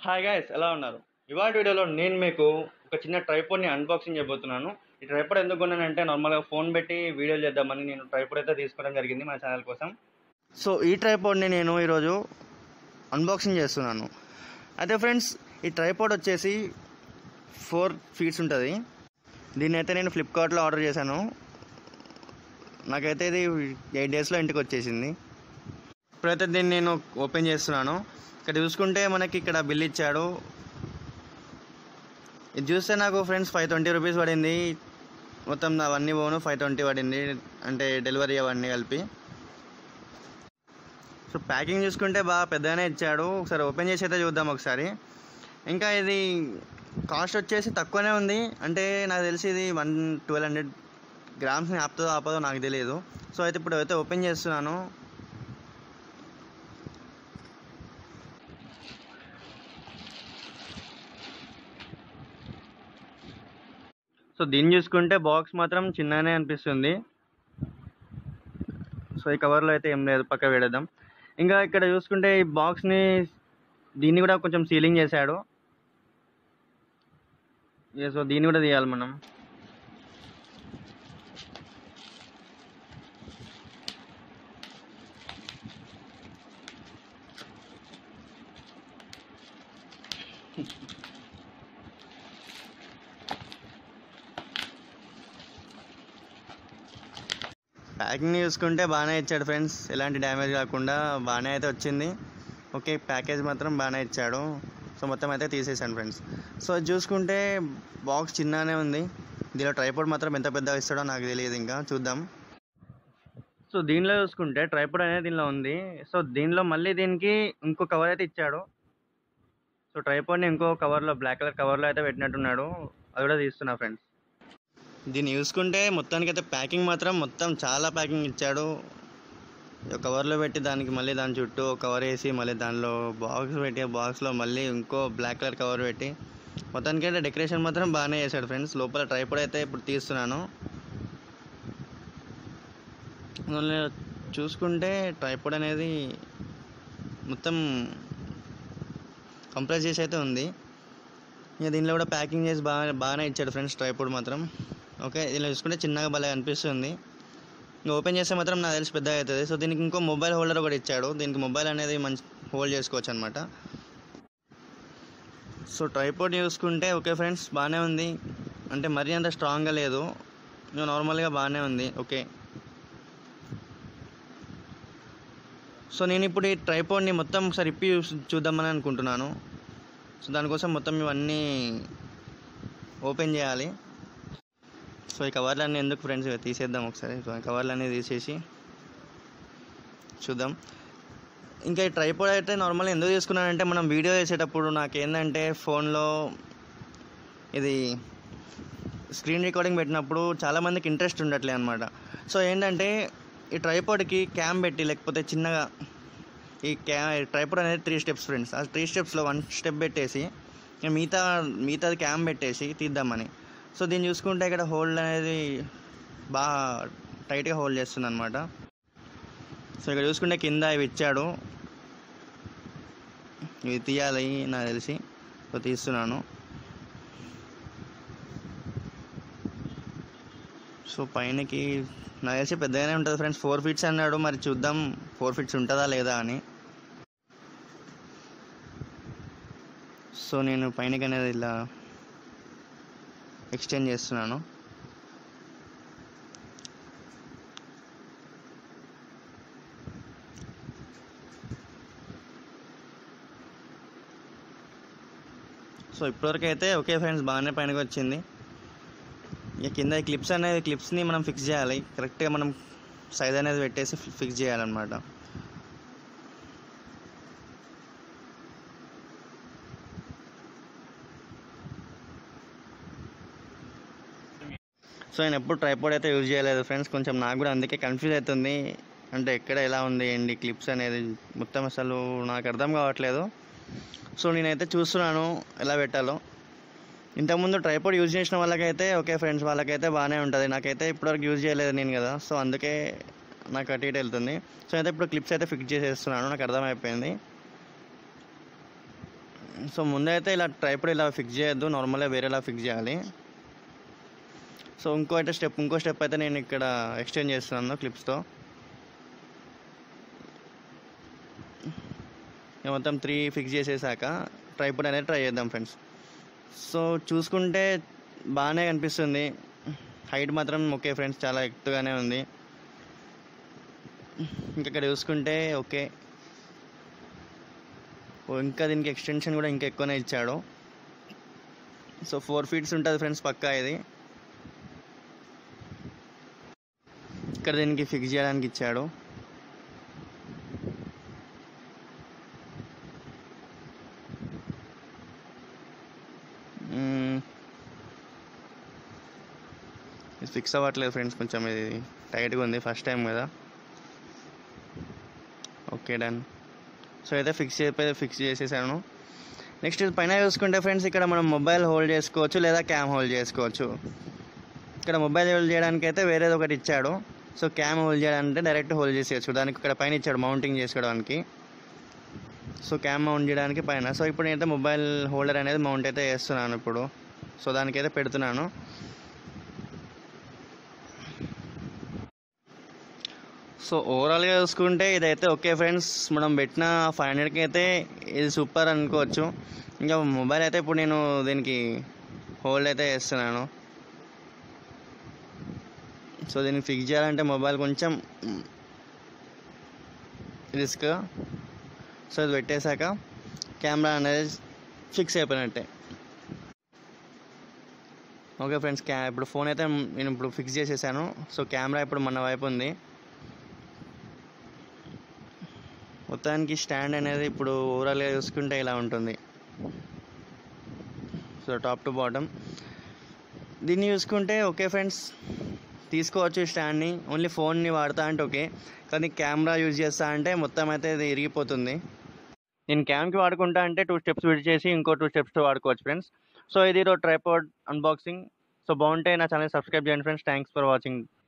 Hi guys ఎలా ఉన్నారు ఇవాళ వీడియోలో నేను మీకు ఒక చిన్న ట్రైపోడ్ని అన్బాక్సింగ్ చేయబోతున్నాను ఈ ట్రైపోడ్ ఎందుకు కొన్నానంటే నార్మల్గా ఫోన్ పెట్టి వీడియో చేద్దామని నేను ట్రైపోడ్ అయితే తీసుకోవడం జరిగింది మన ఛానల్ కోసం సో ఈ ట్రైపోడ్ని నేను ఈరోజు అన్బాక్సింగ్ చేస్తున్నాను అయితే ఫ్రెండ్స్ ఈ ట్రైపోడ్ వచ్చేసి ఫోర్ ఫీట్స్ ఉంటుంది దీన్ని అయితే నేను ఫ్లిప్కార్ట్లో ఆర్డర్ చేశాను నాకైతే ఇది ఎయిట్ డేస్లో ఇంటికి వచ్చేసింది ఇప్పుడైతే దీన్ని నేను ఓపెన్ చేస్తున్నాను ఇక్కడ చూసుకుంటే మనకి ఇక్కడ బిల్ ఇచ్చాడు ఇది చూస్తే నాకు ఫ్రెండ్స్ ఫైవ్ ట్వంటీ రూపీస్ పడింది మొత్తం అవన్నీ పోను ఫైవ్ ట్వంటీ పడింది అంటే డెలివరీ అవన్నీ కలిపి సో ప్యాకింగ్ చూసుకుంటే బాగా పెద్దగానే ఇచ్చాడు ఒకసారి ఓపెన్ చేసి అయితే చూద్దాం ఒకసారి ఇంకా ఇది కాస్ట్ వచ్చేసి తక్కువనే ఉంది అంటే నాకు తెలిసి ఇది వన్ ట్వెల్వ్ హండ్రెడ్ గ్రామ్స్ని ఆపుతుందో ఆపదో నాకు తెలియదు సో అయితే ఇప్పుడు అయితే ఓపెన్ చేస్తున్నాను సో దీన్ని చూసుకుంటే బాక్స్ మాత్రం చిన్నగానే అనిపిస్తుంది సో ఈ కవర్లో అయితే ఏం లేదు పక్క పెడదాం ఇంకా ఇక్కడ చూసుకుంటే ఈ బాక్స్ని దీన్ని కూడా కొంచెం సీలింగ్ చేశాడు ఇక సో దీన్ని కూడా తీయాలి మనం ప్యాకింగ్ చూసుకుంటే బాగానే ఇచ్చాడు ఫ్రెండ్స్ ఎలాంటి డ్యామేజ్ కాకుండా బాగానే అయితే వచ్చింది ఓకే ప్యాకేజ్ మాత్రం బాగానే ఇచ్చాడు సో మొత్తం అయితే తీసేసాను ఫ్రెండ్స్ సో ఇది చూసుకుంటే బాక్స్ చిన్నగానే ఉంది దీనిలో ట్రైపోడ్ మాత్రం ఎంత పెద్దగా ఇస్తాడో నాకు తెలియదు ఇంకా చూద్దాం సో దీనిలో చూసుకుంటే ట్రైపోడ్ అనేది దీనిలో ఉంది సో దీనిలో మళ్ళీ దీనికి ఇంకో కవర్ అయితే ఇచ్చాడు సో ట్రైపోడ్ని ఇంకో కవర్లో బ్లాక్ కలర్ కవర్లో అయితే పెట్టినట్టున్నాడు అది కూడా తీస్తున్నా ఫ్రెండ్స్ దీన్ని చూసుకుంటే మొత్తానికి అయితే ప్యాకింగ్ మాత్రం మొత్తం చాలా ప్యాకింగ్ ఇచ్చాడు ఒక కవర్లో పెట్టి దానికి మళ్ళీ దాని చుట్టూ ఒక కవర్ వేసి మళ్ళీ దానిలో బాక్స్ పెట్టి బాక్స్లో మళ్ళీ ఇంకో బ్లాక్ కలర్ కవర్ పెట్టి మొత్తానికి అయితే డెకరేషన్ మాత్రం బాగానే చేశాడు ఫ్రెండ్స్ లోపల ట్రైపోడ్ అయితే ఇప్పుడు తీస్తున్నాను అందులో చూసుకుంటే ట్రైపోడ్ అనేది మొత్తం కంప్రెస్ చేసి అయితే ఉంది ఇక దీనిలో కూడా ప్యాకింగ్ చేసి బాగా బాగానే ఇచ్చాడు ఫ్రెండ్స్ ట్రైపోడ్ మాత్రం ఓకే దీనిలో చూసుకుంటే చిన్నగా భలే అనిపిస్తుంది ఇంకా ఓపెన్ చేస్తే మాత్రం నాకు తెలిసి పెద్దగా అవుతుంది సో దీనికి ఇంకో మొబైల్ హోల్డర్ కూడా ఇచ్చాడు దీనికి మొబైల్ అనేది మంచి హోల్డ్ చేసుకోవచ్చు అనమాట సో ట్రైపోడ్ చూసుకుంటే ఓకే ఫ్రెండ్స్ బాగానే ఉంది అంటే మరీ అంత స్ట్రాంగ్గా లేదు ఇంకా నార్మల్గా బాగానే ఉంది ఓకే సో నేను ఇప్పుడు ఈ ట్రైపోడ్ని మొత్తం ఒకసారి ఇప్పి చూస్- చూద్దామని అనుకుంటున్నాను సో దానికోసం మొత్తం ఇవన్నీ ఓపెన్ చేయాలి సో ఈ కవర్లన్నీ ఎందుకు ఫ్రెండ్స్ ఇవి తీసేద్దాం ఒకసారి సో ఈ కవర్లన్నీ తీసేసి చూద్దాం ఇంకా ఈ ట్రైపోడ్ అయితే నార్మల్గా ఎందుకు తీసుకున్నానంటే మనం వీడియో చేసేటప్పుడు నాకేంటంటే ఫోన్లో ఇది స్క్రీన్ రికార్డింగ్ పెట్టినప్పుడు చాలామందికి ఇంట్రెస్ట్ ఉండట్లే అనమాట సో ఏంటంటే ఈ ట్రైపోడ్కి క్యామ్ పెట్టి లేకపోతే చిన్నగా ఈ క్యా ట్రైపోడ్ అనేది త్రీ స్టెప్స్ ఫ్రెండ్స్ ఆ త్రీ స్టెప్స్లో వన్ స్టెప్ పెట్టేసి ఇక మిగతా మిగతాది క్యామ్ పెట్టేసి తీద్దామని సో దీన్ని చూసుకుంటే ఇక్కడ హోల్డ్ అనేది బాగా టైట్గా హోల్డ్ చేస్తుంది అనమాట సో ఇక్కడ చూసుకుంటే కింద ఇవి ఇచ్చాడు ఇవి తీయాలి నాకు తెలిసి సో తీస్తున్నాను సో పైనకి నాకు తెలిసి పెద్దగానే ఉంటుంది ఫ్రెండ్స్ ఫోర్ ఫీట్స్ అన్నాడు మరి చూద్దాం ఫోర్ ఫీట్స్ ఉంటుందా లేదా అని సో నేను పైనకి అనేది ఇలా ఎక్స్టెండ్ చేస్తున్నాను సో ఇప్పటివరకు అయితే ఓకే ఫ్రెండ్స్ బాగానే పైనకి వచ్చింది ఇక కింద ఈ క్లిప్స్ అనేది క్లిప్స్ని మనం ఫిక్స్ చేయాలి కరెక్ట్గా మనం సైజ్ అనేది పెట్టేసి ఫిక్స్ చేయాలన్నమాట సో నేను ఎప్పుడు ట్రైపోడ్ అయితే యూజ్ చేయలేదు ఫ్రెండ్స్ కొంచెం నాకు కూడా అందుకే కన్ఫ్యూజ్ అవుతుంది అంటే ఎక్కడ ఎలా ఉంది ఏంటి క్లిప్స్ అనేది మొత్తం అసలు నాకు అర్థం కావట్లేదు సో నేనైతే చూస్తున్నాను ఎలా పెట్టాలో ఇంతకుముందు ట్రైపోడ్ యూజ్ చేసిన వాళ్ళకైతే ఓకే ఫ్రెండ్స్ వాళ్ళకైతే బాగానే ఉంటుంది నాకైతే ఇప్పటివరకు యూజ్ చేయలేదు నేను కదా సో అందుకే నాకు అటు ఇటు వెళ్తుంది సో అయితే ఇప్పుడు క్లిప్స్ అయితే ఫిక్స్ చేసేస్తున్నాను నాకు అర్థమైపోయింది సో ముందైతే ఇలా ట్రైపాడ్ ఇలా ఫిక్స్ చేయొద్దు నార్మల్గా వేరేలా ఫిక్స్ చేయాలి సో ఇంకో అయితే స్టెప్ ఇంకో స్టెప్ అయితే నేను ఇక్కడ ఎక్స్చేంజ్ చేస్తున్నాను క్లిప్స్తో ఇక మొత్తం త్రీ ఫిక్స్ చేసేసాక ట్రైపాడ్ అనేది ట్రై చేద్దాం ఫ్రెండ్స్ సో చూసుకుంటే బాగానే కనిపిస్తుంది హైట్ మాత్రం ఓకే ఫ్రెండ్స్ చాలా ఎత్తుగానే ఉంది ఇంకా ఇక్కడ చూసుకుంటే ఓకే ఓ ఇంకా దీనికి ఎక్స్టెన్షన్ కూడా ఇంకా ఎక్కువనే ఇచ్చాడు సో ఫోర్ ఫీట్స్ ఉంటుంది ఫ్రెండ్స్ పక్కా ఇది ఇక్కడ దీనికి ఫిక్స్ చేయడానికి ఇచ్చాడు మ్మ్. ఇది ఫిక్స్ అవ్వట్లేదు ఫ్రెండ్స్ కొంచెం ఇది టైట్గా ఉంది ఫస్ట్ టైం కదా ఓకే డన్ సో అయితే ఫిక్స్ అయిపోయి ఫిక్స్ చేసేసాను నెక్స్ట్ పైన చూసుకుంటే ఫ్రెండ్స్ ఇక్కడ మనం మొబైల్ హోల్డ్ చేసుకోవచ్చు లేదా క్యామ్ హోల్డ్ చేసుకోవచ్చు ఇక్కడ మొబైల్ హోల్డ్ చేయడానికి అయితే వేరేది ఒకటి ఇచ్చాడు సో క్యామ్ హోల్డ్ చేయడానికి డైరెక్ట్ హోల్డ్ చేసేయచ్చు దానికి ఇక్కడ పైన ఇచ్చాడు మౌంటింగ్ చేసుకోవడానికి సో క్యామ్ మౌంట్ చేయడానికి పైన సో ఇప్పుడు నేనైతే మొబైల్ హోల్డర్ అనేది మౌంట్ అయితే చేస్తున్నాను ఇప్పుడు సో దానికైతే పెడుతున్నాను సో ఓవరాల్గా చూసుకుంటే ఇదైతే ఓకే ఫ్రెండ్స్ మనం పెట్టిన ఫైవ్ హండ్రెడ్కి అయితే ఇది సూపర్ అనుకోవచ్చు ఇంకా మొబైల్ అయితే ఇప్పుడు నేను దీనికి హోల్డ్ అయితే చేస్తున్నాను సో దీన్ని ఫిక్స్ చేయాలంటే మొబైల్ కొంచెం రిస్క్ సో ఇది పెట్టేశాక కెమెరా అనేది ఫిక్స్ అయిపోయినట్టే ఓకే ఫ్రెండ్స్ క్యా ఇప్పుడు ఫోన్ అయితే నేను ఇప్పుడు ఫిక్స్ చేసేసాను సో కెమెరా ఇప్పుడు మన వైపు ఉంది మొత్తానికి స్టాండ్ అనేది ఇప్పుడు ఓవరాల్గా చూసుకుంటే ఇలా ఉంటుంది సో టాప్ టు బాటమ్ దీన్ని చూసుకుంటే ఓకే ఫ్రెండ్స్ తీసుకోవచ్చు ఈ స్టాండ్ని ఓన్లీ ఫోన్ని వాడతా అంటే ఓకే కానీ కెమెరా యూజ్ చేస్తా అంటే మొత్తం అయితే ఇది ఇరిగిపోతుంది నేను క్యామ్కి వాడుకుంటా అంటే టూ స్టెప్స్ విడి చేసి ఇంకో టూ స్టెప్స్ వాడుకోవచ్చు ఫ్రెండ్స్ సో ఇది ట్రైపాడ్ అన్బాక్సింగ్ సో బాగుంటే నా ఛానల్ సబ్స్క్రైబ్ చేయండి ఫ్రెండ్స్ థ్యాంక్స్ ఫర్ వాచింగ్